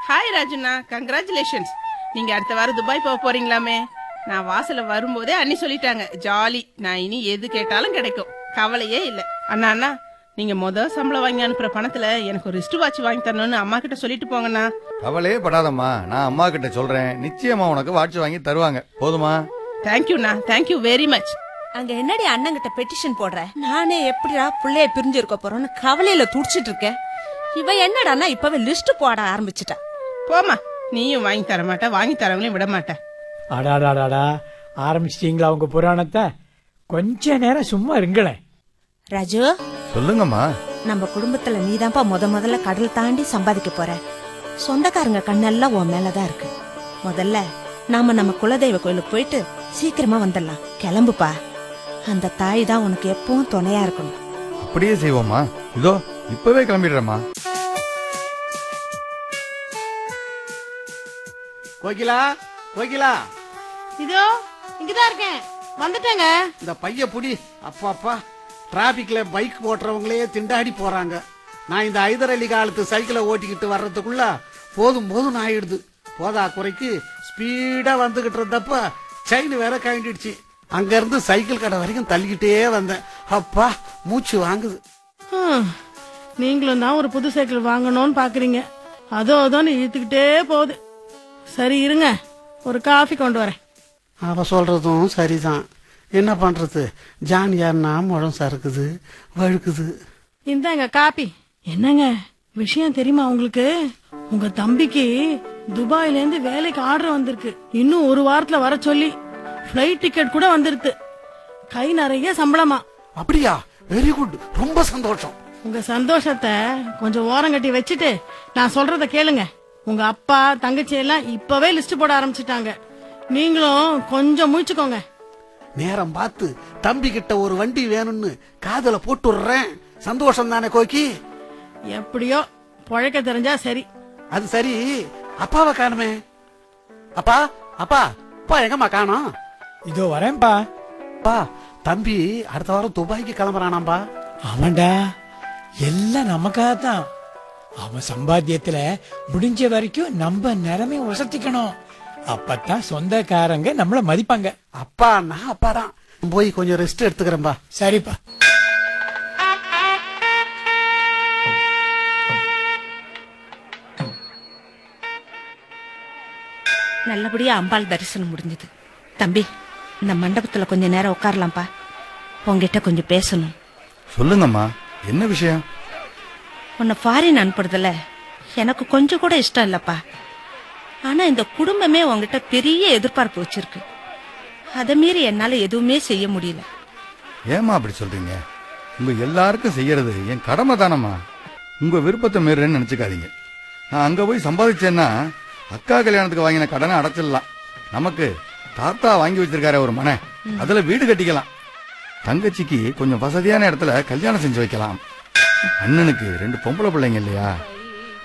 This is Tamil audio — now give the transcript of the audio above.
ஹாய் ராஜுண்ணா கங்க்ராச்சுலேஷன்ஸ் நீங்க அடுத்த வாரம் துபாய் போக போறீங்களாமே நான் வாசல்ல வரும்போதே அண்ணி சொல்லிட்டாங்க ஜாலி நான் இனி எது கேட்டாலும் கிடைக்கும் கவலையே இல்ல அண்ணா அண்ணா நீங்க முத சம்பளம் வாங்கி அனுப்புற பணத்துல எனக்கு ஒரு ரிஸ்ட் வாட்ச் வாங்கி தரணும்னு அம்மா கிட்ட சொல்லிட்டு போங்கண்ணா கவலையே படாதம்மா நான் அம்மா கிட்ட சொல்றேன் நிச்சயமா உனக்கு வாட்ச் வாங்கி தருவாங்க போதுமா தேங்க்யூண்ணா தேங்க்யூ வெரி மச் அங்க என்னடி அண்ணங்கிட்ட பெட்டிஷன் போடுற நானே எப்படிடா புள்ளைய பிரிஞ்சு இருக்க போறோம்னு கவலையில துடிச்சிட்டு இருக்கேன் இவ என்னடான்னா இப்பவே லிஸ்ட் போட ஆரம்பிச்சிட்டா போமா நீயும் வாங்கி தர மாட்ட வாங்கி தரவங்களையும் விட மாட்டேன் அடாடாடாடா ஆரம்பிச்சிட்டீங்களா உங்க புராணத்தை கொஞ்ச நேரம் சும்மா இருங்களேன் ராஜு சொல்லுங்கம்மா நம்ம குடும்பத்துல நீதான்ப்பா முத முதல்ல கடல் தாண்டி சம்பாதிக்க போற சொந்தக்காரங்க கண்ணெல்லாம் உன் மேலதான் இருக்கு முதல்ல நாம நம்ம குலதெய்வ கோயிலுக்கு போயிட்டு சீக்கிரமா வந்துடலாம் கிளம்புப்பா அந்த தாய் தான் உனக்கு எப்பவும் துணையா இருக்கணும் அப்படியே செய்வோம்மா இதோ இப்பவே கிளம்பிடுறேம்மா கோகிலா கோகிலா இதோ இங்கதான் இருக்கேன் வந்துட்டேங்க இந்த பைய புடி அப்பா அப்பா டிராபிக்ல பைக் ஓட்டுறவங்களே திண்டாடி போறாங்க நான் இந்த ஐதர் அலி காலத்து சைக்கிளை ஓட்டிக்கிட்டு வர்றதுக்குள்ள போதும் போதும் ஆயிடுது போதா குறைக்கு ஸ்பீடா வந்துகிட்டு இருந்தப்ப செயின் வேற கழண்டிடுச்சு அங்க இருந்து சைக்கிள் கடை வரைக்கும் தள்ளிக்கிட்டே வந்தேன் அப்பா மூச்சு வாங்குது ஹம், நீங்களும் தான் ஒரு புது சைக்கிள் வாங்கணும்னு பாக்குறீங்க அதோ அதோன்னு இழுத்துக்கிட்டே போகுது சரி இருங்க ஒரு காஃபி கொண்டு வரேன் அவ சொல்றதும் சரிதான் என்ன பண்றது ஜான் யாருன்னா முழம் சறுக்குது வழுக்குது இந்தாங்க காப்பி என்னங்க விஷயம் தெரியுமா உங்களுக்கு உங்க தம்பிக்கு துபாயில இருந்து வேலைக்கு ஆர்டர் வந்திருக்கு இன்னும் ஒரு வாரத்துல வர சொல்லி ஃபிளைட் டிக்கெட் கூட வந்துருது கை நிறைய சம்பளமா அப்படியா வெரி குட் ரொம்ப சந்தோஷம் உங்க சந்தோஷத்தை கொஞ்சம் ஓரம் கட்டி வச்சுட்டு நான் சொல்றத கேளுங்க உங்க அப்பா தங்கச்சி எல்லாம் இப்பவே லிஸ்ட் போட ஆரம்பிச்சிட்டாங்க நீங்களும் கொஞ்சம் முழிச்சுக்கோங்க நேரம் பார்த்து தம்பி கிட்ட ஒரு வண்டி வேணும்னு காதுல போட்டு விடுறேன் சந்தோஷம் தானே கோக்கி எப்படியோ பொழைக்க தெரிஞ்சா சரி அது சரி அப்பாவை காணுமே அப்பா அப்பா அப்பா எங்கம்மா காணோம் இதோ வரேன்பா அப்பா தம்பி அடுத்த வாரம் துபாய்க்கு கிளம்புறானாம்பா ஆமாண்டா எல்லாம் நமக்காக தான் அவன் சம்பாத்தியத்துல முடிஞ்ச வரைக்கும் நம்ம நிலைமை உசத்திக்கணும் அப்பதான் சொந்தக்காரங்க நம்மள மதிப்பாங்க அப்பா நான் அப்பா தான் போய் கொஞ்சம் ரெஸ்ட் எடுத்துக்கிறேன்பா சரிப்பா நல்லபடியா அம்பாள் தரிசனம் முடிஞ்சது தம்பி இந்த மண்டபத்துல கொஞ்ச நேரம் உட்காரலாம்ப்பா உங்ககிட்ட கொஞ்சம் பேசணும் சொல்லுங்கம்மா என்ன விஷயம் உன்னை ஃபாரின் அனுப்புறதுல எனக்கு கொஞ்சம் கூட இஷ்டம் இல்லப்பா ஆனா இந்த குடும்பமே உங்ககிட்ட பெரிய எதிர்பார்ப்பு வச்சிருக்கு அதை மீறி என்னால எதுவுமே செய்ய முடியல ஏம்மா அப்படி சொல்றீங்க உங்க எல்லாருக்கும் செய்யறது என் கடமை தானம்மா உங்க விருப்பத்தை மீறேன்னு நினைச்சுக்காதீங்க நான் அங்க போய் சம்பாதிச்சேன்னா அக்கா கல்யாணத்துக்கு வாங்கின கடனை அடைச்சிடலாம் நமக்கு தாத்தா வாங்கி வச்சிருக்காரு ஒரு மனை அதுல வீடு கட்டிக்கலாம் தங்கச்சிக்கு கொஞ்சம் வசதியான இடத்துல கல்யாணம் செஞ்சு வைக்கலாம் அண்ணனுக்கு ரெண்டு பொம்பளை பிள்ளைங்க இல்லையா